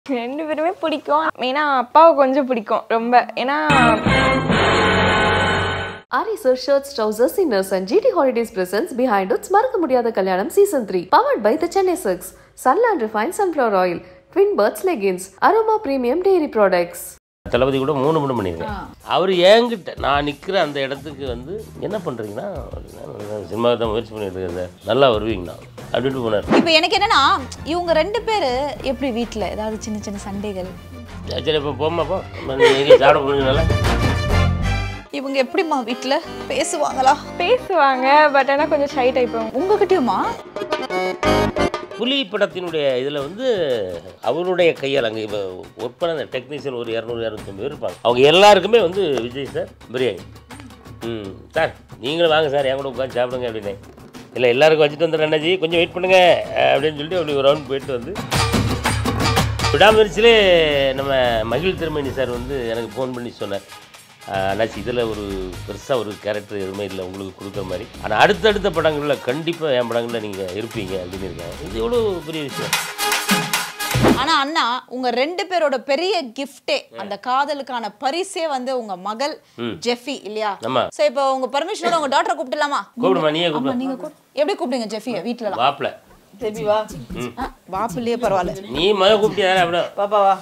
ரெண்டு பேருமே பிடிக்கும் மெயினாக அப்பாவை கொஞ்சம் பிடிக்கும் ரொம்ப ஏன்னா Ari Sir Shirts, Trousers, Inners and GT Holidays presents Behind It's மறக்க முடியாத கல்யாணம் Season 3 Powered by The Chennai Silks, Sunland Refined Sunflower Oil, Twin Birds Leggings, Aroma Premium Dairy Products. தளபதி கூட மூணு மணி பண்ணியிருக்கேன் அவர் என்கிட்ட நான் நிற்கிற அந்த இடத்துக்கு வந்து என்ன பண்ணுறீங்கன்னா சினிமாவை தான் முயற்சி பண்ணிட்டு இருக்கேன் சார் நல்லா வருவீங்கண்ணா அப்படின்ட்டு போனார் இப்போ எனக்கு என்னன்னா இவங்க ரெண்டு பேர் எப்படி வீட்டில் ஏதாவது சின்ன சின்ன சண்டைகள் சரி இப்போ போமாப்பா நீங்கள் சாப்பிட போனீங்கனால இவங்க எப்படிம்மா வீட்டில் பேசுவாங்களா பேசுவாங்க பட் ஆனால் கொஞ்சம் ஷை டைப் உங்ககிட்டயுமா புலி படத்தினுடைய இதில் வந்து அவருடைய கையால் அங்கே இப்போ ஒர்க் பண்ண அந்த டெக்னீஷியன் ஒரு இரநூறு இரநூத்தம்பது பேர் இருப்பாங்க அவங்க எல்லாருக்குமே வந்து விஜய் சார் பிரியாணி ம் சார் நீங்களும் வாங்க சார் என் கூட உட்காந்து சாப்பிடுங்க அப்படின்னு இல்லை எல்லாருக்கும் வச்சுட்டு வந்துடுறேன் அண்ணாஜி கொஞ்சம் வெயிட் பண்ணுங்க அப்படின்னு சொல்லிட்டு அப்படி ஒரு ரவுண்ட் போயிட்டு வந்து விடாமுயற்சியிலே நம்ம மகிழ் திருமணி சார் வந்து எனக்கு ஃபோன் பண்ணி சொன்னார் "ஆஹ், அண்ணாச்சி இதில் ஒரு பெருசாக ஒரு கேரக்டர் எதுவுமே இல்லை உங்களுக்கு கொடுக்குற மாதிரி ஆனால் அடுத்தடுத்த படங்களில் கண்டிப்பாக என் படங்களில் நீங்கள் இருப்பீங்க அப்படின்னு இருக்காங்க இது எவ்வளோ பெரிய விஷயம் ஆனா அண்ணா உங்க ரெண்டு பேரோட பெரிய கிஃப்டே அந்த காதலுக்கான பரிசே வந்து உங்க மகள் ஜெஃபி இல்லையா ஆமா. சோ இப்போ உங்க பர்மிஷனோட உங்க டாக்டரை கூப்பிடலாமா கூப்பிடுமா நீயே ஆமா கூப்பிடு நீங்க கூப்- எப்படி கூப்பிடுங்க ஜெஃபிய வீட்ல வாப்பில் ஜெஃபி வா வாப்பிலேயே பரவாயில்ல நீ மக கூப்பிட்டியா அப்படியே பாப்பாவா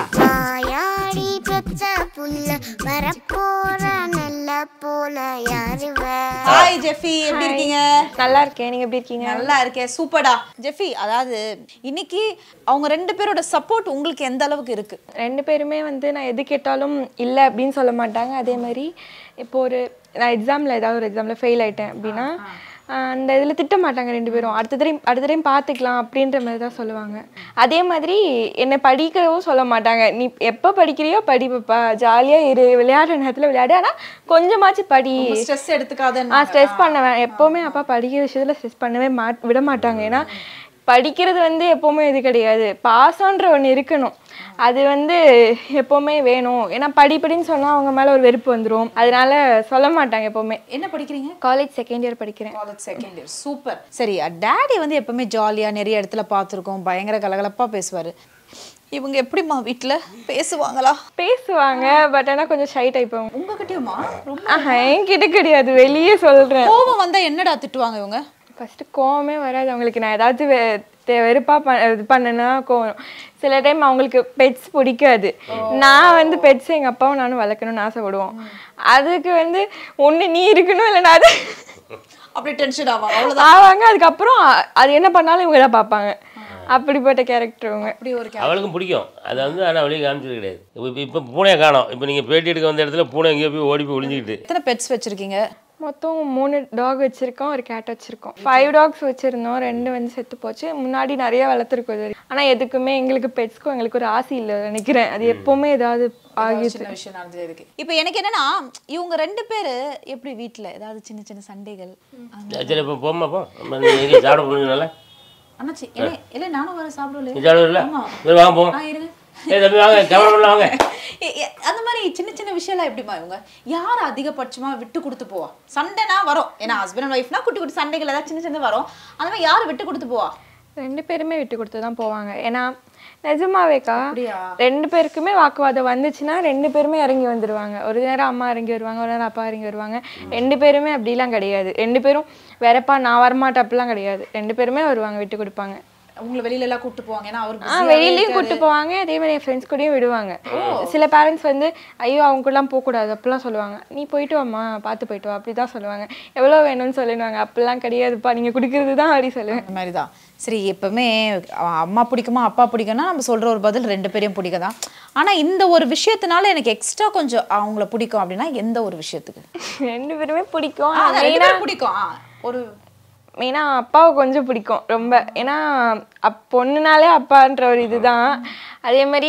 வாயாடி பெத்த புள்ள வரப்போற நல்ல போல யாருவ ஹாய் ஜெஃபி எப்படி இருக்கீங்க நல்லா இருக்கேன் நீங்கள் எப்படி இருக்கீங்க நல்லா இருக்கேன் சூப்பர்டா ஜெஃபி அதாவது இன்னைக்கு அவங்க ரெண்டு பேரோட சப்போர்ட் உங்களுக்கு எந்த அளவுக்கு இருக்கு ரெண்டு பேருமே வந்து நான் எது கேட்டாலும் இல்லை அப்படின்னு சொல்ல மாட்டாங்க அதே மாதிரி இப்போ ஒரு நான் எக்ஸாமில் ஏதாவது ஒரு எக்ஸாமில் ஃபெயில் ஆயிட்டேன் அப்படின்னா ஆஹ் அந்த இதில் திட்ட மாட்டாங்க ரெண்டு பேரும் அடுத்த தடவை அடுத்த டைம் பார்த்துக்கலாம் அப்படின்ற மாதிரி தான் சொல்லுவாங்க அதே மாதிரி என்னை படிக்கவும் சொல்ல மாட்டாங்க நீ எப்போ படிக்கிறியோ படி பாப்பா ஜாலியாக இரு விளையாடுற நேரத்தில் விளையாடு ஆனால் கொஞ்சமாச்சும் படி ஸ்ட்ரெஸ் எடுத்துக்காத ஆ ஸ்ட்ரெஸ் பண்ணுவேன் எப்போவுமே அப்பா படிக்கிற விஷயத்தில் ஸ்ட்ரெஸ் பண்ணவே மாட் விட மாட்டாங்க ஏன்னா படிக்கிறது வந்து எப்போவுமே இது கிடையாது பாசன்ற ஒன்று இருக்கணும் அது வந்து எப்போவுமே வேணும் ஏன்னா படிப்படின்னு சொன்னால் அவங்க மேலே ஒரு வெறுப்பு வந்துடும் அதனால சொல்ல மாட்டாங்க எப்போவுமே என்ன படிக்கிறீங்க காலேஜ் செகண்ட் இயர் படிக்கிறேன் காலேஜ் செகண்ட் இயர் சூப்பர் சரி டேடி வந்து எப்பவுமே ஜாலியா நிறைய இடத்துல பார்த்துருக்கோம் பயங்கர கலகலப்பா பேசுவாரு இவங்க எப்படிம்மா வீட்ல பேசுவாங்களா பேசுவாங்க பட் ஆனால் கொஞ்சம் ஷை டைப் அவங்க உங்ககிட்டயுமா ரொம்ப ஆஹா என்கிட்ட கிடையாது வெளியே சொல்கிறேன் கோபம் வந்தா என்னடா திட்டுவாங்க இவங்க ஃபஸ்ட்டு கோவமே வராது அவங்களுக்கு நான் ஏதாவது வெ தெ- வெறுப்பா ப இது பண்ணேன்னா கோவம் சில டைம் அவங்களுக்கு பெட்ஸ் பிடிக்காது நான் வந்து பெட்ஸ் எங்கள் அப்பாவும் நானும் வளர்க்கணும்னு ஆசைப்படுவோம் அதுக்கு வந்து ஒன்று நீ இருக்கணும் இல்லைன்னா அது அப்படி டென்ஷன் ஆகும் அவ்வளவுதான் ஆவாங்க அதுக்கப்புறம் அ- அது என்ன பண்ணாலும் இவங்க தான் பார்ப்பாங்க அப்படிப்பட்ட கேரக்டர் அவங்க அப்படி ஒரு கே- அவளுக்கும் பிடிக்கும் அதை வந்து ஆனால் வெளியே காமிச்சது கிடையாது இப்போ இப்போ பூனையை காணோம் இப்போ நீங்கள் பேட்டி எடுக்க வந்த இடத்துல பூனை எங்கேயோ போய் ஓடி போய் ஒளிஞ்சிக்கிட்டு எத்தனை பெட்ஸ் வச்சிருக்கீங்க மொத்தம் மூணு டாக் வச்சிருக்கோம் ஒரு கேட் வச்சிருக்கோம் ஃபைவ் டாக்ஸ் வச்சிருந்தோம் ரெண்டு வந்து செத்து போச்சு முன்னாடி நிறைய வளர்த்துருக்கோம் இது வரைக்கும். ஆனா எதுக்குமே எங்களுக்கு பெட்ஸ்க்கும் எங்களுக்கு ஒரு ஆசை இல்லை நினைக்கிறேன் அது எப்பவுமே ஏதாவது ஆகிடுது சின்ன விஷயம் நடந்தது இருக்கு இப்போ எனக்கு என்னன்னா இவங்க ரெண்டு பேரு எப்படி வீட்ல ஏதாவது சின்ன சின்ன சண்டைகள் சரி இப்போ போமாப்பா நீங்கள் சாப்பிட போனீங்கனால அண்ணாச்சி இல்லை இல்லை நானும் வர சாப்பிடல நீ சாப்பிடல ஆமா. சரி வாங்க போங்க ஆ இருங்க ஏய் தம்பி வாங்க கேமரா வாங்க ஏ, ஏ, அந்த மாதிரி சின்ன சின்ன விஷயம்லாம் எப்படிமா இவங்க யார் அதிகபட்சமா விட்டு கொடுத்து போவா சண்டைனா வரும் ஏன்னா ஹஸ்பண்ட் அண்ட் ஒய்ஃப்னா குட்டி குட்டி சண்டைகள் ஏதாவது சின்ன சின்ன வரும் அந்த மாதிரி யார் விட்டு கொடுத்து போவா ரெண்டு பேருமே விட்டு கொடுத்து தான் போவாங்க ஏன்னா நிஜமாவேக்கா அப்படியா? ரெண்டு பேருக்குமே வாக்குவாதம் வந்துச்சுன்னா ரெண்டு பேருமே இறங்கி வந்துடுவாங்க ஒரு நேரம் அம்மா இறங்கி வருவாங்க ஒரு நேரம் அப்பா இறங்கி வருவாங்க ரெண்டு பேருமே அப்படிலாம் கிடையாது ரெண்டு பேரும் வேறப்பா நான் வரமாட்டேன் அப்படிலாம் கிடையாது ரெண்டு பேருமே வருவாங்க விட்டு கொடுப்பாங்க உங்களை வெளியில எல்லாம் கூட்டு போவாங்க ஏன்னா அவர் ஆ busy-ஆவே வெளியிலயும் இருக்காரு. கூட்டு போவாங்க அதே மாதிரி என் ஃப்ரெண்ட்ஸ் கூடயும் விடுவாங்க சில பேரண்ட்ஸ் வந்து ஐயோ அவங்க கூடலாம் போகக்கூடாது அப்படிலாம் சொல்லுவாங்க நீ போயிட்டு வாம்மா பார்த்து போயிட்டு வா அப்படி தான் சொல்லுவாங்க எவ்வளோ வேணும்னு சொல்லிடுவாங்க அப்படிலாம் கிடையாதுப்பா நீங்கள் குடிக்கிறது தான் அப்படி சொல்லுவேன் அந்த மாதிரி தான் சரி எப்பவுமே அ- அம்மா பிடிக்குமா அப்பா பிடிக்கும்னா நம்ம சொல்ற ஒரு பதில் ரெண்டு பேரையும் பிடிக்கும் தான் ஆனா இந்த ஒரு விஷயத்தினால எனக்கு எக்ஸ்ட்ரா கொஞ்சம் அவங்கள பிடிக்கும் அப்படின்னா எந்த ஒரு விஷயத்துக்கு ரெண்டு பேருமே பிடிக்கும் ஆ, அதான் ரெண்டு மெயினாக பேரும் பிடிக்கும் ஆ, ஒரு மெயினாக அப்பாவை கொஞ்சம் பிடிக்கும் ரொம்ப ஏன்னா அப் பொண்ணுனாலே அப்பான்ற ஒரு இதுதான் அதே மாதிரி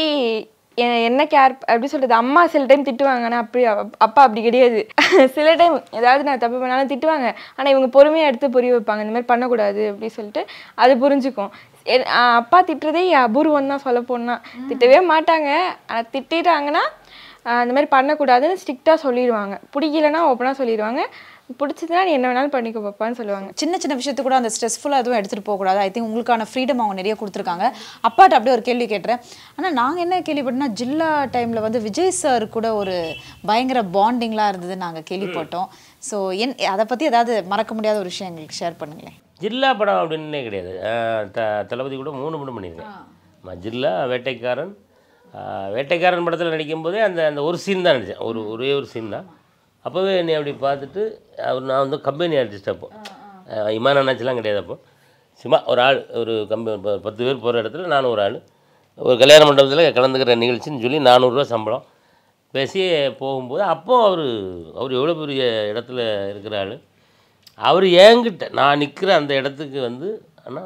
எ- என்ன கேர் எப்படி சொல்கிறது அம்மா சில டைம் திட்டுவாங்க ஆனால் அப்படி அப்- அப்பா அப்படி கிடையாது சில டைம் ஏதாவது நான் தப்பு பண்ணாலும் திட்டுவாங்க ஆனால் இவங்க பொறுமையாக எடுத்து புரிய வைப்பாங்க இந்த மாதிரி பண்ணக்கூடாது அப்படி சொல்லிட்டு அது புரிஞ்சுக்கும் எ- ஆ, அப்பா திட்டுறதே அபூர்வம் தான் சொல்ல போனால் திட்டவே மாட்டாங்க ஆனால் திட்டிட்டாங்கன்னா ஆஹ் இந்த மாதிரி பண்ணக்கூடாதுன்னு ஸ்ட்ரிக்டாக சொல்லிடுவாங்க பிடிக்கலன்னா ஓப்பனாக சொல்லிடுவாங்க பிடிச்சதுன்னா நீ என்ன வேணாலும் பண்ணிக்கோ பாப்பான்னு சொல்லுவாங்க சின்ன சின்ன விஷயத்துக்கு கூட அந்த ஸ்ட்ரெஸ்ஃபுல்லாக எதுவும் எடுத்துகிட்டு போகக்கூடாது ஐ திங்க் உங்களுக்கான ஃப்ரீடம் அவங்க நிறைய கொடுத்துருக்காங்க அப்பாட்ட அப்படியே ஒரு கேள்வி கேட்டுறேன் ஆனால் நாங்கள் என்ன கேள்விப்பட்டோம்னா ஜில்லா டைமில் வந்து விஜய் சார் கூட ஒரு பயங்கர பாண்டிங்லாம் இருந்தது நாங்கள் கேள்விப்பட்டோம் ஸோ என் அதை பற்றி ஏதாவது மறக்க முடியாத ஒரு விஷயம் எங்களுக்கு ஷேர் பண்ணுங்களேன் ஜில்லா படம் அப்படின்னே கிடையாது அஹ் த தளபதி கூட மூணு படம் பண்ணியிருக்கேன் ஆமாம் ஜில்லா வேட்டைக்காரன் அஹ் வேட்டைக்காரன் படத்தில் நடிக்கும்போதே அந்த அந்த ஒரு சீன் தான் நடித்தேன் ஒரு ஒரே ஒரு சீன் தான் அப்போவே என்னை அப்படி பார்த்துட்டு அவர் நான் வந்து கம்பெனி ஆர்டிஸ்ட் அப்போ அஹ் இமான் அண்ணாச்சிலாம் கிடையாது அப்போ சும்மா ஒரு ஆள் ஒரு கம்பெனி பத்து பேர் போகிற இடத்துல நானும் ஒரு ஆள் ஒரு கல்யாண மண்டபத்தில் கலந்துக்கிற நிகழ்ச்சின்னு சொல்லி நானூறுரூவா சம்பளம் பேசி போகும்போது அப்போ அவர் அவர் எவ்வளோ பெரிய இடத்துல இருக்கிற ஆள் அவர் என்கிட்ட நான் நிற்கிற அந்த இடத்துக்கு வந்து அண்ணா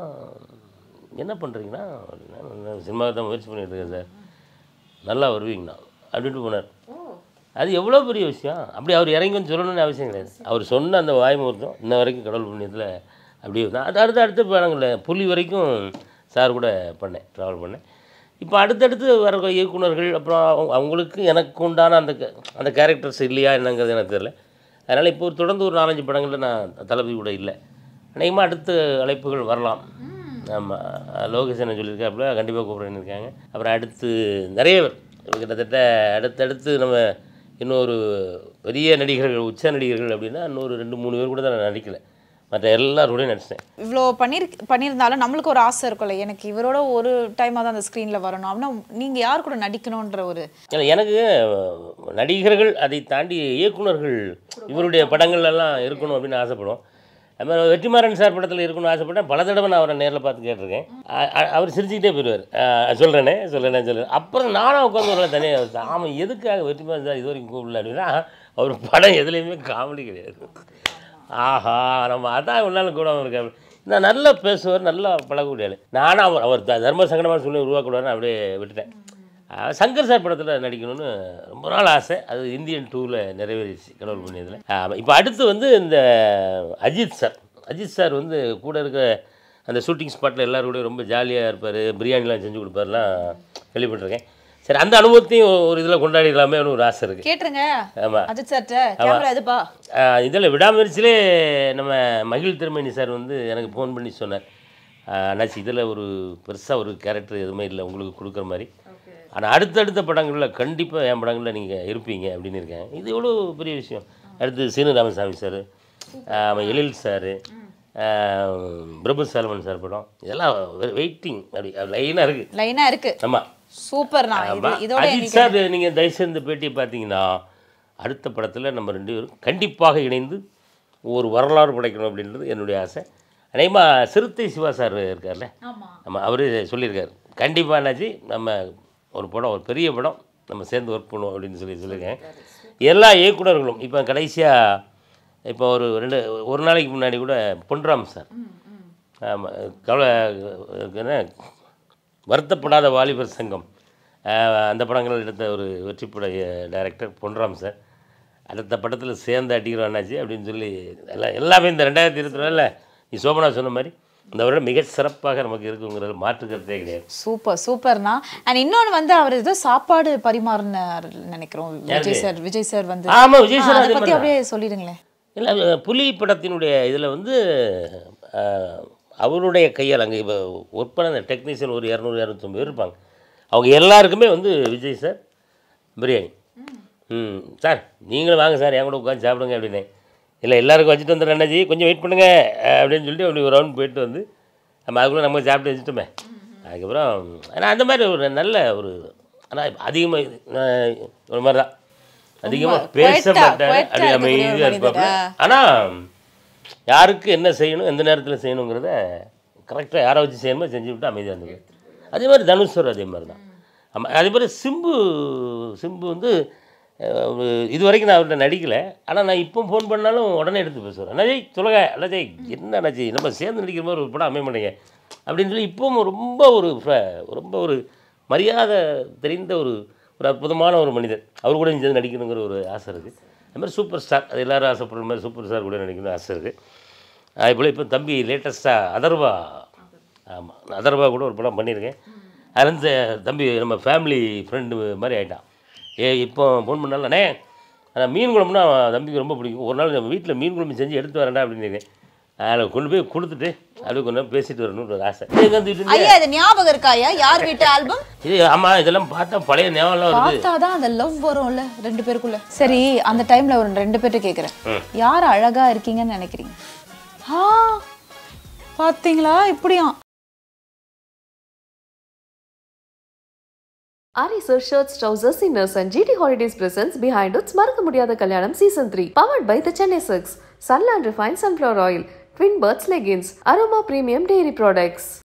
என்ன பண்ணுறீங்கன்னா சினிமாவை தான் முயற்சி பண்ணிட்டு இருக்கேன் சார் நல்லா வருவீங்கண்ணா அப்படின்ட்டு போனார் அது எவ்வளோ பெரிய விஷயம் அப்படி அவர் இறங்கி வந்து சொல்லணும்னு அவசியம் கிடையாது அவர் சொன்ன அந்த வாய்மூர்த்தம் இன்ன வரைக்கும் கடவுள் புண்ணியத்தில் அப்படியே தான் அது அடுத்து அடுத்த படங்களில் புலி வரைக்கும் சார் கூட பண்ணேன் ட்ராவல் பண்ணேன் இப்போ அடுத்தடுத்து வர இயக்குனர்கள் அப்புறம் அவங்க- அவங்களுக்கு எனக்கு உண்டான அந்த க- அந்த கேரக்டர்ஸ் இல்லையா என்னங்கிறது எனக்கு தெரியல அதனால் இப்போ ஒரு தொடர்ந்து ஒரு நாலஞ்சு படங்களில் நான் தளபதி கூட இல்லை அநேகமாக அடுத்த அழைப்புகள் வரலாம் ஆமாம் லோகேஷ் என்ன சொல்லியிருக்காப்புல கண்டிப்பாக கூப்பிடுறேன்னு இருக்காங்க அப்புறம் அடுத்து நிறைய பேர் இப்ப கிட்டத்தட்ட அடுத்தடுத்து நம்ம இன்னொரு பெரிய நடிகர்கள் உச்ச நடிகர்கள் அப்படின்னா இன்னொரு ரெண்டு மூணு பேர் கூட தான் நான் நடிக்கலை மற்ற எல்லாரோடையும் நடிச்சிட்டேன் இவ்வளோ பண்ணிரு பண்ணியிருந்தாலும் நம்மளுக்கு ஒரு ஆசை இருக்கும்ல எனக்கு இவரோட ஒரு டைமாக தான் அந்த ஸ்க்ரீனில் வரணும் அப்படின்னா நீங்கள் யார் கூட நடிக்கணுன்ற ஒரு ஏன்னா எனக்கு அஹ், நடிகர்கள் அதை தாண்டி இயக்குனர்கள் இவருடைய படங்கள் எல்லாம் இருக்கணும் அப்படின்னு ஆசைப்படுவோம் அது மாதிரி வெற்றிமாறன் சார் படத்தில் இருக்கணும்னு ஆசைப்பட்டேன் பல தடவை நான் அவரை நேரில் பார்த்து கேட்டிருக்கேன் அ- அ- அவர் சிரிச்சுக்கிட்டே போயிடுவார் சொல்கிறேனே சொல்கிறேனே சொல்லுறேன் அப்புறம் நானும் உட்காந்து ஒரு தனியாக ஆமாம் எதுக்காக வெற்றிமாறன் சார் இது வரைக்கும் கூப்பிடல அப்படின்னா அவர் படம் எதுலேயுமே காமெடி கிடையாது ஆஹா நம்ம அதான் ஒரு நாள் கூட இருக்காரு நான் நல்லா பேசுவார் நல்லா பழகக்கூடிய ஆளு. நானும் அவர் அவர் த- தர்ம சங்கடமாக சொல்லி உருவாக்கூடாதுன்னு அப்படியே விட்டுட்டேன் அஹ் சங்கர் சார் படத்தில் நடிக்கணும்னு ரொம்ப நாள் ஆசை அது இந்தியன் டூவில் நிறைவேறிடுச்சு கடவுள் புண்ணியத்தில் ஆமாம் இப்போ அடுத்து வந்து இந்த அஜித் சார் அஜித் சார் வந்து கூட இருக்க அந்த ஷூட்டிங் ஸ்பாட்டில் எல்லாரும் கூட ரொம்ப ஜாலியாக இருப்பார் பிரியாணிலாம் செஞ்சு கொடுப்பாருலாம் கேள்விப்பட்டிருக்கேன் சரி அந்த அனுபவத்தையும் ஒரு இதில் கொண்டாடிடலாமேன்னு ஒரு ஆசை இருக்குது கேட்டுருங்க ஆமாம் அஜித் சார்ட்ட கேமரா எதுப்பா இதில் விடாமுயற்சியிலே நம்ம மகிழ் திருமணி சார் வந்து எனக்கு ஃபோன் பண்ணி சொன்னார் ஆஹ் அண்ணாச்சி இதில் ஒரு பெருசாக ஒரு கேரக்டர் எதுவுமே இல்லை உங்களுக்கு கொடுக்குற மாதிரி ஆனால் அடுத்தடுத்த படங்களில் கண்டிப்பாக என் படங்களில் நீங்கள் இருப்பீங்க அப்படின்னு இருக்கேன் இது எவ்வளோ பெரிய விஷயம் அடுத்து Seenu Ramasamy sir Ezhil sir Prabhu Solomon sir படம் இதெல்லாம் வெயிட்டிங் அப்படி லைனாக இருக்குது லைனாக இருக்கு ஆமாம் சூப்பர் நான் இது இதோட அஜித் சார் நீங்கள் தயவுசெய்து இந்த பேட்டியை பார்த்தீங்கன்னா அடுத்த படத்தில் நம்ம ரெண்டு பேரும் கண்டிப்பாக இணைந்து ஒரு வரலாறு படைக்கணும் அப்படின்றது என்னுடைய ஆசை அநேகமாக சிறுத்தை சிவா சார் இருக்கார்ல நம்ம அவர் சொல்லியிருக்காரு கண்டிப்பாக என்னாச்சு நம்ம ஒரு படம் ஒரு பெரிய படம் நம்ம சேர்ந்து ஒர்க் பண்ணுவோம் அப்படின்னு சொல்லி சொல்லியிருக்கேன் எல்லா இயக்குனர்களும் இப்போ கடைசியாக இப்போ ஒரு ரெண்டு ஒரு நாளைக்கு முன்னாடி கூட பொன்ராம் சார் ஆமாம் கவலை என்ன வருத்தப்படாத வாலிபர் சங்கம் அஹ் அந்த படங்கள் எடுத்த ஒரு வெற்றிப்பட டைரக்டர் பொன்ராம் சார் அடுத்த படத்தில் சேர்ந்து அடிக்கிறோம் அண்ணாச்சி அப்படின்னு சொல்லி எல்லாம் எல்லாமே இந்த ரெண்டாயிரத்தி இருபத்தி நாலில் நீ சோபனா சொன்ன மாதிரி இந்த வருடம் மிக சிறப்பாக நமக்கு இருக்குங்கிறது மாற்றுக்கிறதே கிடையாது சூப்பர் சூப்பர்னா அண்ட் இன்னொன்று வந்து அவர் ஏதோ சாப்பாடு பரிமாறினார் நினைக்கிறோம் விஜய் சார் விஜய் சார் வந்து ஆமாம் விஜய் சார் அதை அதே பத்தி மாதிரி அப்படியே சொல்லிடுங்களேன் இல்லை அது புலி படத்தினுடைய இதில் வந்து அஹ், அவருடைய கையால் அங்கே இப்போ ஒர்க் பண்ண அந்த டெக்னீஷியன் ஒரு இரநூறு இரநூத்தொம்பது பேர் இருப்பாங்க அவங்க எல்லாருக்குமே வந்து விஜய் சார் பிரியாணி ம் சார் நீங்களும் வாங்க சார் என் கூட உட்காந்து சாப்பிடுங்க அப்படின்னே இல்லை எல்லாருக்கும் வச்சுட்டு வந்துடுறேன் அண்ணாஜி கொஞ்சம் வெயிட் பண்ணுங்க அஹ், அப்படின்னு சொல்லிட்டு அப்படி ஒரு ரவுண்ட் போயிட்டு வந்து நம்ம அதுக்குள்ளே நம்ம சாப்பிட்டு வச்சுட்டோமே அதுக்கப்புறம் ஆனால் அந்த மாதிரி ஒரு நல்ல ஒரு ஆனால் அதிகமாக ஒரு மாதிரி தான் அதிகமாக பேச poet-ஆ, மாட்டார் poet-ஆ அப்படி இருக்கக்கூடிய அமைதியாக ஒரு இருப்பாப்புல மனிதரா? ஆனால் யாருக்கு என்ன செய்யணும் எந்த நேரத்தில் செய்யணுங்கிறத கரெக்டாக யாரை வச்சு செய்யணுமோ செஞ்சு விட்டு அமைதியாக இருந்தது அதே மாதிரி தனுஷ்வர் அதே மாதிரி தான் ஆமாம் அதே மாதிரி சிம்பு சிம்பு வந்து அஹ், ஒரு- இது வரைக்கும் நான் அவர்கிட்ட நடிக்கலை ஆனால் நான் இப்போ ஃபோன் பண்ணாலும் உடனே எடுத்து பேசுவேன் அண்ணாஜய் சொல்லுங்க அண்ணாஜய் என்ன அண்ணாஜி நம்ம சேர்ந்து நடிக்கிற மாதிரி ஒரு படம் அமைய மாட்டேங்க அப்படின்னு சொல்லி இப்போவும் ரொம்ப ஒரு fr- ரொம்ப ஒரு மரியாதை தெரிந்த ஒரு ஒரு அற்புதமான ஒரு மனிதர் அவர் கூட சேர்ந்து நடிக்கணுங்கிற ஒரு ஆசை இருக்குது அது மாதிரி சூப்பர் ஸ்டார் அது எல்லாரும் ஆசைப்படுற மாதிரி சூப்பர் ஸ்டார் கூட நடிக்கணும்னு ஆசை இருக்குது அதே போல் இப்போ தம்பி லேட்டஸ்ட்டாக அதர்வா ஆமாம் அதர்வா கூட ஒரு படம் பண்ணியிருக்கேன் அதுலேருந்து தம்பி நம்ம ஃபேமிலி ஃப்ரெண்டு மாதிரி ஆகிட்டான் ஏ இப்போ ஃபோன் பண்ணாலும் அண்ணே ஆனால் மீன் குழம்புனா தம்பிக்கு ரொம்ப பிடிக்கும் ஒரு நாள் நம்ம வீட்டில் மீன் குழம்பு செஞ்சு எடுத்து வரேன்டா அப்படின்னு அதில் கொண்டு போய் கொடுத்துட்டு அப்படியே கொஞ்ச நேரம் பேசிட்டு வரணும்னு ஒரு ஆசை எங்க வந்துட்டு இருந்தீங்க? ஐயா இது ஞாபகம் இருக்கா ஐயா யார் வீட்டு ஆல்பம் இது ஆமாம் இதெல்லாம் பார்த்தா பழைய ஞாபகம்லாம் வருது பார்த்தாதான் அந்த லவ் வரும்ல ரெண்டு பேருக்குள்ள சரி அந்த டைம்ல ஒரு ரெண்டு பேர்ட்ட கேக்குறேன் யார் அழகா இருக்கீங்கன்னு நினைக்கிறீங்க ஆ பாத்தீங்களா இப்படியா Ari Sir Shirts, Trousers, Inners and GT Holidays presents Behind It's மறக்க முடியாத கல்யாணம் Season 3 powered by the Chennai Silks, Sunland Refined Sunflower Oil, Twin Birds Leggings, Aroma Premium Dairy Products.